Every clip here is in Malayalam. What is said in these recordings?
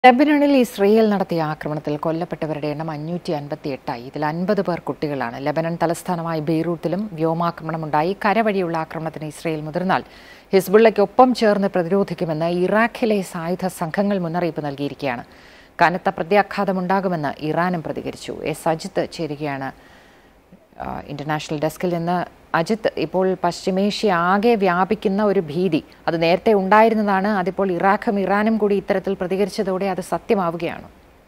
ലെബനണിൽ ഇസ്രയേൽ നടത്തിയ ആക്രമണത്തിൽ കൊല്ലപ്പെട്ടവരുടെ എണ്ണം അഞ്ഞൂറ്റി അൻപത്തി എട്ടായി ഇതിൽ അൻപത് പേർ കുട്ടികളാണ് ലെബനൻ തലസ്ഥാനമായ ബെയ്റൂട്ടിലും വ്യോമാക്രമണമുണ്ടായി കരവഴിയുള്ള ആക്രമണത്തിന് ഇസ്രയേൽ മുതിർന്നാൽ ഹിസ്ബുള്ളയ്ക്കൊപ്പം ചേർന്ന് പ്രതിരോധിക്കുമെന്ന് ഇറാഖിലെ സായുധ സംഘങ്ങൾ മുന്നറിയിപ്പ് നൽകിയിരിക്കുകയാണ് കനത്ത പ്രത്യാഘാതമുണ്ടാകുമെന്ന് ഇറാനും പ്രതികരിച്ചു എസ് അജിത്ത് ചേരുകയാണ് ആ, ഇന്റർനാഷണൽ ഡെസ്കിൽ നിന്ന് അജിത്ത് ഇപ്പോൾ പശ്ചിമേഷ്യ ആകെ വ്യാപിക്കുന്ന ഒരു ഭീതി അത് നേരത്തെ ഉണ്ടായിരുന്നതാണ് അതിപ്പോൾ ഇറാഖും ഇറാനും കൂടി ഇത്തരത്തിൽ പ്രതികരിച്ചതോടെ അത് സത്യമാവുകയാണ്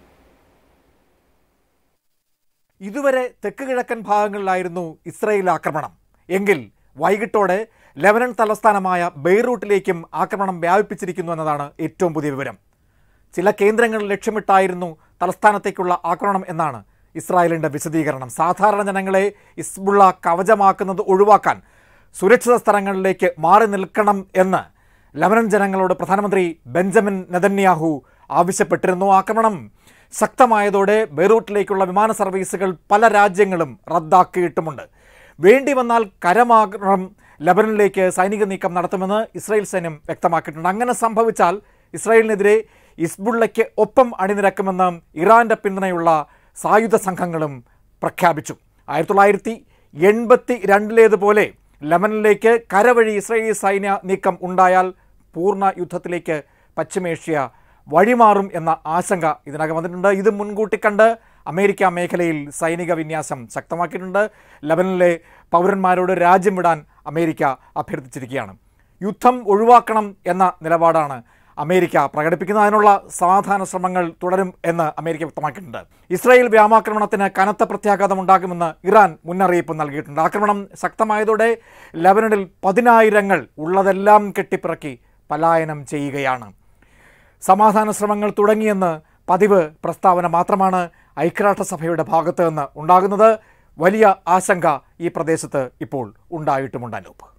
ഇതുവരെ തെക്ക് കിഴക്കൻ ഭാഗങ്ങളിലായിരുന്നു ഇസ്രയേൽ ആക്രമണം എങ്കിൽ വൈകിട്ടോടെ ലെബനൻ തലസ്ഥാനമായ ബെയ്റൂട്ടിലേക്കും ആക്രമണം വ്യാപിപ്പിച്ചിരിക്കുന്നു എന്നതാണ് ഏറ്റവും പുതിയ വിവരം ചില കേന്ദ്രങ്ങൾ ലക്ഷ്യമിട്ടായിരുന്നു തലസ്ഥാനത്തേക്കുള്ള ആക്രമണം എന്നാണ് ഇസ്രായേലിൻ്റെ വിശദീകരണം സാധാരണ ജനങ്ങളെ ഇസ്ബുള്ള കവചമാക്കുന്നത് ഒഴിവാക്കാൻ സുരക്ഷിത സ്ഥലങ്ങളിലേക്ക് മാറി നിൽക്കണം എന്ന് ലബനൻ ജനങ്ങളോട് പ്രധാനമന്ത്രി ബെഞ്ചമിൻ നെതന്യാഹു ആവശ്യപ്പെട്ടിരുന്നു ആക്രമണം ശക്തമായതോടെ ബെയ്റൂട്ടിലേക്കുള്ള വിമാന സർവീസുകൾ പല രാജ്യങ്ങളും റദ്ദാക്കിയിട്ടുമുണ്ട് വേണ്ടി വന്നാൽ കരമാക്രമണം ലബനനിലേക്ക് സൈനിക നീക്കം നടത്തുമെന്ന് ഇസ്രായേൽ സൈന്യം വ്യക്തമാക്കിയിട്ടുണ്ട് അങ്ങനെ സംഭവിച്ചാൽ ഇസ്രായേലിനെതിരെ ഇസ്ബുള്ളയ്ക്ക് ഒപ്പം അണിനിരക്കുമെന്ന് ഇറാന്റെ പിന്തുണയുള്ള സായുധ സംഘങ്ങളും പ്രഖ്യാപിച്ചു ആയിരത്തി തൊള്ളായിരത്തി എൺപത്തി രണ്ടിലേതുപോലെ ലെബനനിലേക്ക് കരവഴി ഇസ്രായേലി സൈന്യ നീക്കം ഉണ്ടായാൽ പൂർണ്ണ യുദ്ധത്തിലേക്ക് പശ്ചിമേഷ്യ വഴിമാറും എന്ന ആശങ്ക ഇതിനകം വന്നിട്ടുണ്ട് ഇത് മുൻകൂട്ടി കണ്ട് അമേരിക്ക മേഖലയിൽ സൈനിക വിന്യാസം ശക്തമാക്കിയിട്ടുണ്ട് ലബനനിലെ പൗരന്മാരോട് രാജ്യം വിടാൻ അമേരിക്ക അഭ്യർത്ഥിച്ചിരിക്കുകയാണ് യുദ്ധം ഒഴിവാക്കണം എന്ന നിലപാടാണ് അമേരിക്ക പ്രകടിപ്പിക്കുന്നത് അതിനുള്ള സമാധാന ശ്രമങ്ങൾ തുടരും എന്ന് അമേരിക്ക വ്യക്തമാക്കിയിട്ടുണ്ട് ഇസ്രായേൽ വ്യോമാക്രമണത്തിന് കനത്ത പ്രത്യാഘാതം ഉണ്ടാകുമെന്ന് ഇറാൻ മുന്നറിയിപ്പ് നൽകിയിട്ടുണ്ട് ആക്രമണം ശക്തമായതോടെ ലബനനിൽ പതിനായിരങ്ങൾ ഉള്ളതെല്ലാം കെട്ടിപ്പിറക്കി പലായനം ചെയ്യുകയാണ് സമാധാന ശ്രമങ്ങൾ തുടങ്ങിയെന്ന് പതിവ് പ്രസ്താവന മാത്രമാണ് ഐക്യരാഷ്ട്രസഭയുടെ ഭാഗത്ത് നിന്ന് ഉണ്ടാകുന്നത് വലിയ ആശങ്ക ഈ പ്രദേശത്ത് ഇപ്പോൾ ഉണ്ടായിട്ടുമുണ്ട് അനൂപ്